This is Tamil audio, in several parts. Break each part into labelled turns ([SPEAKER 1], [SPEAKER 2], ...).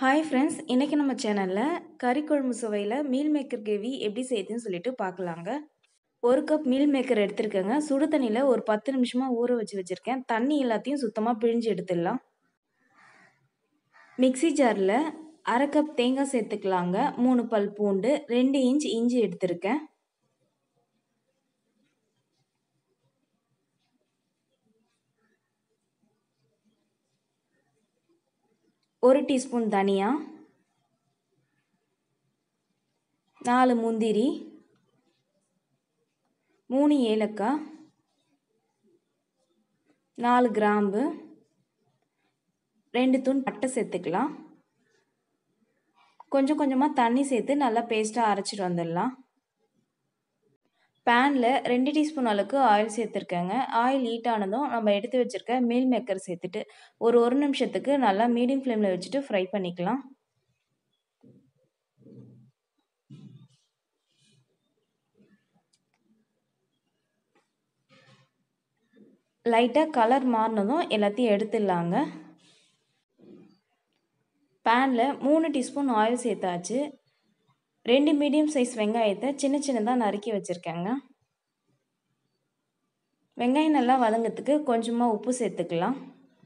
[SPEAKER 1] ஹாய் ஃப்ரெண்ட்ஸ் இன்றைக்கி நம்ம சேனலில் கறி குழம்பு சுவையில் மீல் மேக்கர் கிரேவி எப்படி செய்யுதுன்னு சொல்லிட்டு பார்க்கலாங்க ஒரு கப் மீல் மேக்கர் எடுத்திருக்கேங்க சுடு தண்ணியில் ஒரு பத்து நிமிஷமாக ஊற வச்சு வச்சுருக்கேன் தண்ணி எல்லாத்தையும் சுத்தமாக பிழிஞ்சு எடுத்துடலாம் மிக்சி ஜாரில் அரை கப் தேங்காய் சேர்த்துக்கலாங்க மூணு பல் பூண்டு ரெண்டு இன்ச் இஞ்சி எடுத்திருக்கேன் ஒரு டீஸ்பூன் தனியா நாலு முந்திரி மூணு ஏலக்காய் நாலு கிராம்பு ரெண்டு தூண் பட்டை சேர்த்துக்கலாம் கொஞ்சம் கொஞ்சமாக தண்ணி சேர்த்து நல்லா பேஸ்ட்டாக அரைச்சிட்டு வந்துடலாம் பேனில் ரெண்டு டீஸ்பூன் அளவுக்கு ஆயில் சேர்த்துருக்கேங்க ஆயில் ஹீட் ஆனதும் நம்ம எடுத்து வச்சுருக்க மீல் மேக்கர் சேர்த்துட்டு ஒரு ஒரு நிமிஷத்துக்கு நல்லா மீடியம் ஃப்ளேமில் வச்சுட்டு ஃப்ரை பண்ணிக்கலாம் லைட்டாக கலர் மாறினதும் எல்லாத்தையும் எடுத்துடலாங்க பேனில் மூணு டீஸ்பூன் ஆயில் சேர்த்தாச்சு ரெண்டு மீடியம் சைஸ் வெங்காயத்தை சின்ன சின்னதாக நறுக்கி வச்சுருக்கேங்க வெங்காயம் நல்லா வதங்கிறதுக்கு கொஞ்சமாக உப்பு சேர்த்துக்கலாம்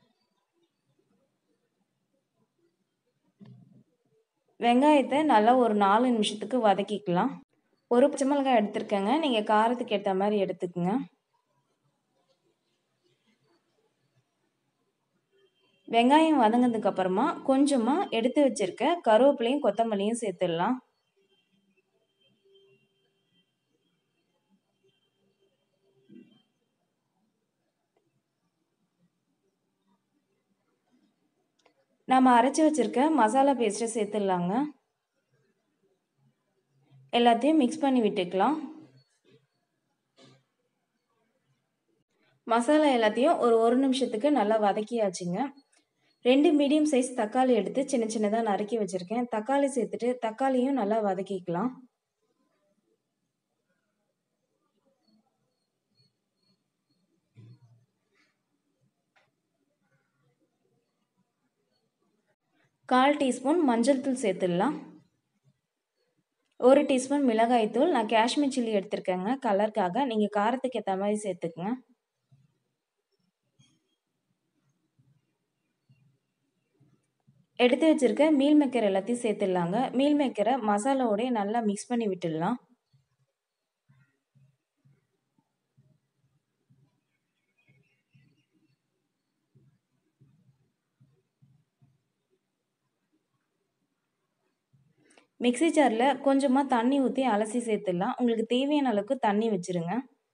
[SPEAKER 1] வெங்காயத்தை நல்லா ஒரு நாலு நிமிஷத்துக்கு வதக்கிக்கலாம் ஒரு பச்சை மிளகாய் எடுத்துருக்கேங்க நீங்கள் காரத்துக்கு ஏற்ற மாதிரி எடுத்துக்கோங்க வெங்காயம் வதங்கினதுக்கு அப்புறமா கொஞ்சமாக எடுத்து வச்சுருக்க கருவேப்பிலையும் கொத்தமல்லியும் சேர்த்துடலாம் நம்ம அரைச்சி வச்சுருக்க மசாலா பேஸ்ட்டை சேர்த்துடலாங்க எல்லாத்தையும் மிக்ஸ் பண்ணி விட்டுக்கலாம் மசாலா எல்லாத்தையும் ஒரு ஒரு நிமிஷத்துக்கு நல்லா வதக்கியாச்சுங்க ரெண்டு மீடியம் சைஸ் தக்காளி எடுத்து சின்ன சின்னதாக நறுக்கி வச்சுருக்கேன் தக்காளி சேர்த்துட்டு தக்காளியும் நல்லா வதக்கிக்கலாம் கால் டீஸ்பூன் மஞ்சள் தூள் சேர்த்துடலாம் ஒரு டீஸ்பூன் மிளகாய் தூள் நான் காஷ்மீர் சில்லி எடுத்திருக்கேங்க கலருக்காக நீங்கள் காரத்துக்கு ஏற்ற மாதிரி சேர்த்துக்குங்க எடுத்து வச்சுருக்க மீல் மேக்கர் எல்லாத்தையும் சேர்த்துடலாங்க மீல் மேக்கரை மசாலாவோடய நல்லா மிக்ஸ் பண்ணி விட்டுடலாம் மிக்சி ஜாரில் கொஞ்சமாக தண்ணி ஊற்றி அலசி சேர்த்துடலாம் உங்களுக்கு தேவையான அளவுக்கு தண்ணி வச்சுருங்க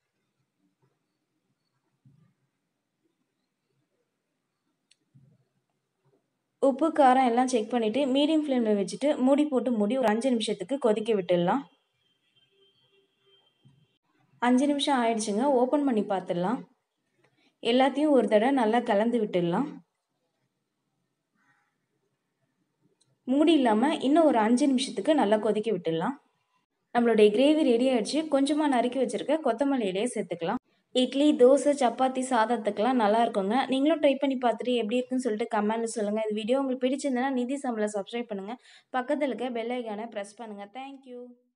[SPEAKER 1] உப்பு காரம் எல்லாம் செக் பண்ணிவிட்டு மீடியம் ஃப்ளேமில் வச்சுட்டு மூடி போட்டு மூடி ஒரு அஞ்சு நிமிஷத்துக்கு கொதிக்க விட்டுடலாம் அஞ்சு நிமிஷம் ஆயிடுச்சுங்க ஓப்பன் பண்ணி பார்த்துடலாம் எல்லாத்தையும் ஒரு தடவை நல்லா கலந்து விட்டுடலாம் மூடி இல்லாமல் இன்னும் ஒரு அஞ்சு நிமிஷத்துக்கு நல்லா கொதிக்க விட்டுடலாம் நம்மளுடைய கிரேவி ரெடி ஆகிடுச்சு கொஞ்சமாக நறுக்கி வச்சுருக்க கொத்தமல்லி இலையை சேர்த்துக்கலாம் இட்லி தோசை சப்பாத்தி சாதத்துக்கெலாம் நல்லா இருக்குங்க நீங்களும் ட்ரை பண்ணி பார்த்துட்டு எப்படி இருக்குன்னு சொல்லிட்டு கமெண்ட்டில் சொல்லுங்கள் இந்த வீடியோ உங்களுக்கு பிடிச்சிருந்தனா நிதி சம்பளம் சப்ஸ்கிரைப் பண்ணுங்கள் பக்கத்தில் இருக்க பெல் ஐக்கானை ப்ரெஸ் பண்ணுங்கள் தேங்க்யூ